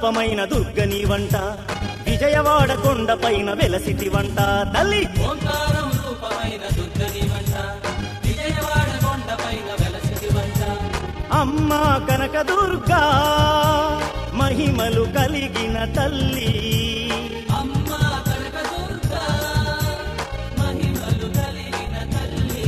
రూపమైన దుర్గని వంట విజయవాడ కొండపైన వెలసిటి వంట తల్లి ఓంకారం రూపమైన దుర్గని వంట విజయవాడ కొండపైన వెలసిటి వంట అమ్మా కనక దుర్గా మహిమలు కలిగిన తల్లి అమ్మ కనక దుర్గా మహిమలు కలిగిన తల్లి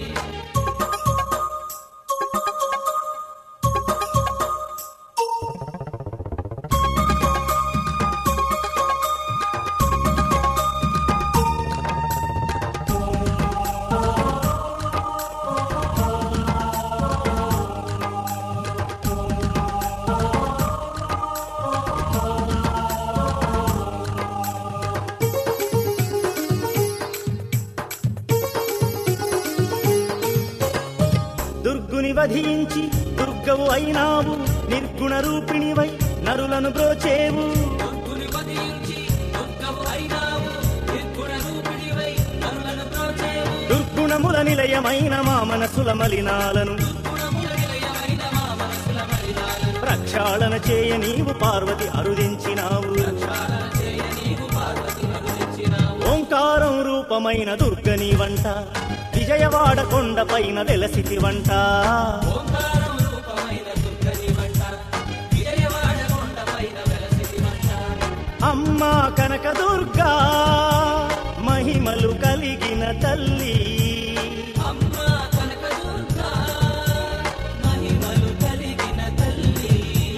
దుర్గుని వధించి దుర్గవు అయినావు నిర్గుణ రూపిణివై నరులను బ్రోచేవు దుర్గుని వధించి దుర్గవు అయినావు నిర్గుణ రూపిణివై నరులను ప్రోచేవు దుర్గుణముల నిలయమైన మా మనసుల మలినాలను గుణముల నిలయమైన మా మనసుల మలినాలను ప్రక్షాళన చేయ నీవు పార్వతి అరుదించినావు చాలన చేయ నీవు పార్వతి అనురించినావు ఓంకారం రూపమైన దుర్గని వంట విజయవాడ కొండపైన వెలసిటి వంట ఓంకారం రూపమైన దుర్గని వంట విజయవాడ కొండపైన వెలసిటి వంట అమ్మా కనక దుర్గా మహిమలు కలిగిన తల్లి అమ్మ కనక దుర్గా మహిమలు కలిగిన తల్లి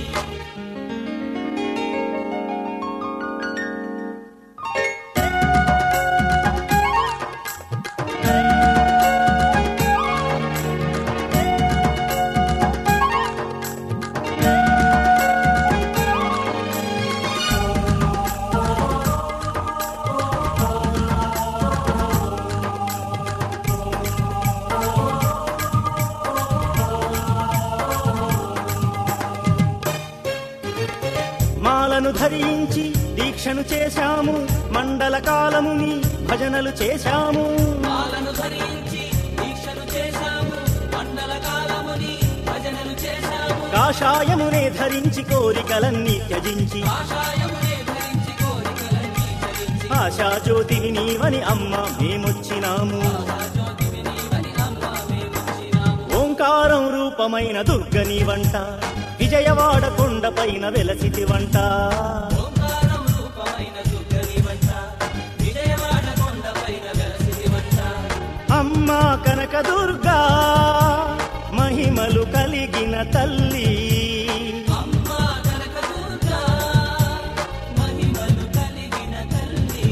మాలను ధరించి దీక్షను చేశాము మండల కాలముని భజనలు చేశాము పాలను ధరించి దీక్షను చేశాము మండల కాలముని భజనలు చేశాము కాషాయమునే ధరించి కోరికలన్నీ త్యజించి కాషాయమునే ధరించి కోరికలన్నీ చరించి ఆశా జ్యోతిని నీవని అమ్మ మేమొచ్చినాము జ్యోతివి నీవని అమ్మ మేమొచ్చినాము ఓంకారం రూపమైన దుర్గని వంట విజయవాడ కొండపైన వెలసిటి వంట ఓంకారం రూపమైన దుర్గని వంట విజయవాడ కొండపైన వెలసిటి వంట అమ్మా కనక దుర్గా మహిమలు కలిగిన తల్లి అమ్మ కనక దుర్గా మహిమలు కలిగిన తల్లి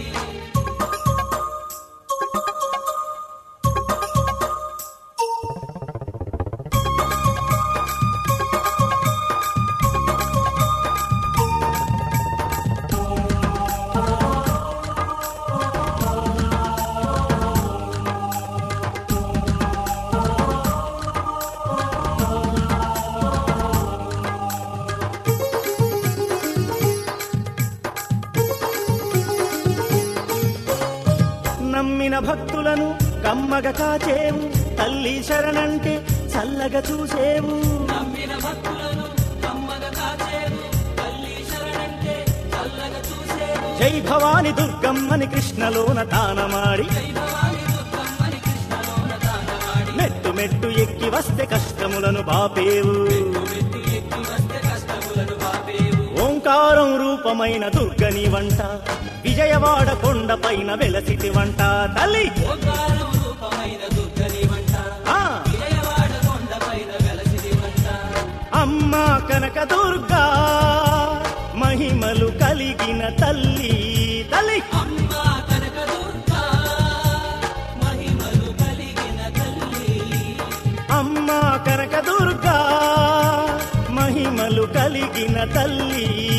నమ్మిన భక్తులను కమ్మగ కాచేవు తల్లి శరణంటే చల్లగా చూసేవు నమ్మిన భక్తులను కమ్మగ కాచేవు తల్లి శరణంటే చల్లగా చూసేవు జై భవాని దుర్గమ్మని కృష్ణలోన తానమాడి భవాని దుర్గమ్మని కృష్ణలోన దానవాడి మెట్టు మెట్టు ఎక్కి వస్తే కష్టములను బాపేవు మెట్టు ఎక్కి వస్తే కష్టములను బాపేవు ఓంకారం రూపమైన దుర్గని వంట విజయవాడ కొండపైన వెలసిటి వంట తల్లి ఓంకారం రూపమైన దుర్గని వంట ఆ విజయవాడ కొండపైన వెలసిది వంట అమ్మా కనక దుర్గా మహిమలు కలిగిన తల్లి తల్లి అమ్మ కనక దుర్గా మహిమలు కలిగిన తల్లి అమ్మా కనక దుర్గా మహిమలు కలిగిన తల్లి